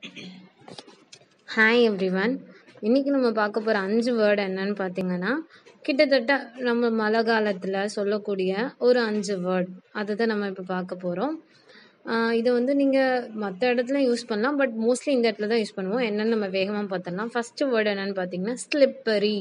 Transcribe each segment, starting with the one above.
hi everyone இன்னைக்கு நம்ம பார்க்க போகிற அஞ்சு வேர்டு என்னன்னு பார்த்தீங்கன்னா கிட்டத்தட்ட நம்ம மழை காலத்தில் சொல்லக்கூடிய ஒரு அஞ்சு வேர்ட் அதை தான் நம்ம இப்போ பார்க்க போகிறோம் இதை வந்து நீங்கள் மற்ற இடத்துல யூஸ் பண்ணலாம் பட் மோஸ்ட்லி இந்த இடத்துல தான் யூஸ் பண்ணுவோம் என்னன்னு நம்ம வேகமாக பார்த்துடலாம் ஃபஸ்ட்டு வேர்டு என்னன்னு பார்த்தீங்கன்னா ஸ்லிப்பரி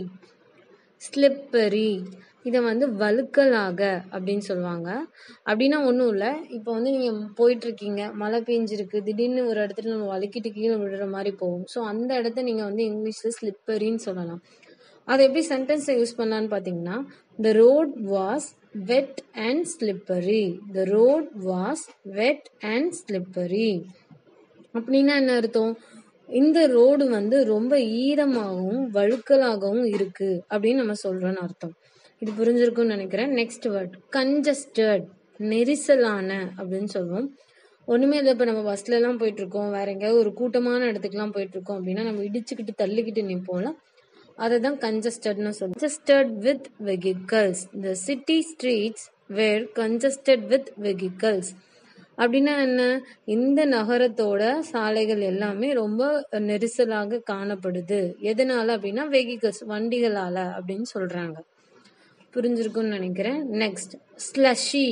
ஸ்லிப்பரி இதை வந்து வழுக்கலாக அப்படின்னு சொல்லுவாங்க அப்படின்னா ஒன்றும் இல்லை இப்போ வந்து நீங்கள் போயிட்டுருக்கீங்க மழை பெஞ்சிருக்கு திடீர்னு ஒரு இடத்துல நம்ம வழுக்கிட்டு கீழே விழுற மாதிரி போகும் ஸோ அந்த இடத்த நீங்கள் வந்து இங்கிலீஷில் ஸ்லிப்பரின்னு சொல்லலாம் அதை எப்படி சென்டென்ஸை யூஸ் பண்ணலான்னு பார்த்தீங்கன்னா the road was wet and slippery the road was wet and slippery அப்படின்னா என்ன அர்த்தம் இந்த ரோடு வந்து ரொம்ப ஈரமாகவும் வழுக்கலாகவும் இருக்கு அப்படின்னு நம்ம சொல்றோம்னு அர்த்தம் இது புரிஞ்சிருக்கும்னு நினைக்கிறேன் நெக்ஸ்ட் வேர்ட் கன்ஜஸ்டட் நெரிசலான அப்படின்னு சொல்லுவோம் ஒண்ணுமே இல்லை இப்போ நம்ம பஸ்ல எல்லாம் போயிட்டு இருக்கோம் வேற எங்கேயாவது ஒரு கூட்டமான இடத்துக்குலாம் போயிட்டு இருக்கோம் அப்படின்னா நம்ம இடிச்சுக்கிட்டு தள்ளிக்கிட்டு நிற்போம்ல அதை தான் கன்ஜஸ்டட்னு சொல்லுவோம் congested with vehicles the city streets were congested with vehicles அப்படின்னா என்ன இந்த நகரத்தோட சாலைகள் எல்லாமே ரொம்ப நெரிசலாக காணப்படுது எதனால அப்படின்னா வெஹிக்கல்ஸ் வண்டிகளால அப்படின்னு சொல்றாங்க புரிஞ்சிருக்கும்னு நினைக்கிறேன் நெக்ஸ்ட் ஸ்லஷி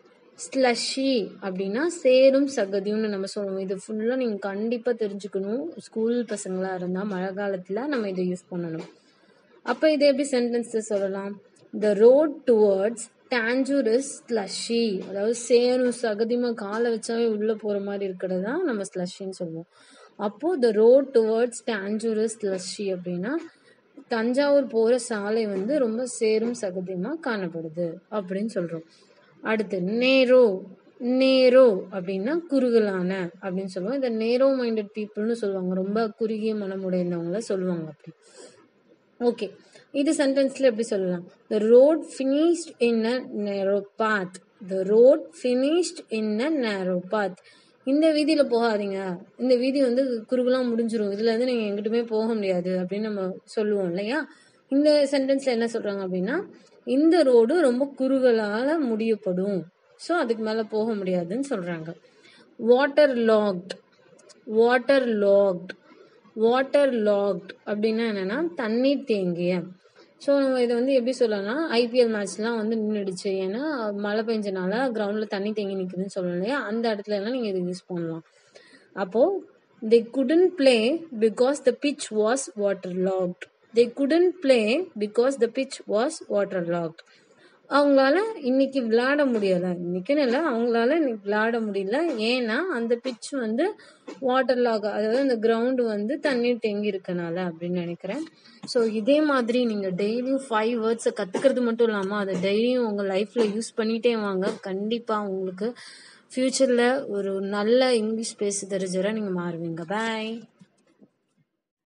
ஸ்லஷி அப்படின்னா சேரும் சகதியும்னு நம்ம சொல்லுவோம் இது ஃபுல்லாக நீங்கள் கண்டிப்பாக தெரிஞ்சுக்கணும் ஸ்கூல் பசங்களாக இருந்தால் மழை காலத்தில் நம்ம இதை யூஸ் பண்ணணும் அப்போ இதை எப்படி சென்டென்ஸில் சொல்லலாம் the road towards dangerous slushy அதாவது சேரும் சகதியமாக காலை வச்சாவே உள்ளே போகிற மாதிரி இருக்கிறது தான் நம்ம ஸ்லஷின்னு சொல்லுவோம் அப்போது the road towards dangerous slushy அப்படின்னா தஞ்சாவூர் போகிற சாலை வந்து ரொம்ப சேரும் சகதியமாக காணப்படுது அப்படின்னு சொல்கிறோம் அடுத்து நேரோ நேரோ அப்படின்னா குறுகலான அப்படின்னு சொல்லுவோம் இந்த நேரோ மைண்டட் பீப்புள்னு சொல்லுவாங்க ரொம்ப குறுகிய மனமுடைந்தவங்கள சொல்லுவாங்க அப்படி ஓகே இது சென்டென்ஸ்ல எப்படி சொல்லலாம் த ரோட் ஃபினிஷ்ட் இன் அ நேரோ பாத் த ரோட் ஃபினிஷ்ட் இன் அ நேரோ பாத் இந்த வீதியில போகாதீங்க இந்த வீதி வந்து குறுகலாம் முடிஞ்சிரும் இதுல இருந்து நீங்க எங்கிட்டுமே போக முடியாது அப்படின்னு நம்ம சொல்லுவோம் இல்லையா இந்த சென்டென்ஸ்ல என்ன சொல்றாங்க அப்படின்னா இந்த ரோடு ரொம்ப குறுகலால முடியப்படும் ஸோ அதுக்கு மேல போக முடியாதுன்னு சொல்றாங்க water logged water logged water logged அப்படின்னா என்னன்னா தண்ணீர் தேங்கிய ஸோ நம்ம இதை வந்து எப்படி சொல்லலாம் ஐபிஎல் மேட்ச்லாம் வந்து நின்றுடுச்சு ஏன்னா மழை பெஞ்சனால கிரவுண்டில் தண்ணி தேங்கி நிற்குதுன்னு சொல்லணும் இல்லையா அந்த இடத்துல எல்லாம் நீங்கள் இதை யூஸ் பண்ணலாம் அப்போது they couldn't play because the pitch was water logged they couldn't play because the pitch was water logged அவங்களால இன்னைக்கு விளையாட முடியல இன்னைக்குன்னு இல்லை அவங்களால இன்னைக்கு விளையாட முடியல ஏன்னா அந்த பிச் வந்து வாட்டர் லாக் அதாவது அந்த கிரவுண்டு வந்து தண்ணீர் தேங்கி இருக்கனால அப்படின்னு நினைக்கிறேன் ஸோ இதே மாதிரி நீங்கள் டெய்லியும் ஃபைவ் வேர்ட்ஸை கற்றுக்கிறது மட்டும் இல்லாமல் அதை டெய்லியும் உங்கள் லைஃப்பில் யூஸ் பண்ணிட்டே வாங்க கண்டிப்பாக உங்களுக்கு ஃப்யூச்சரில் ஒரு நல்ல இங்கிலீஷ் பேச தெரிஞ்சவரை நீங்கள் மாறுவீங்க பாய்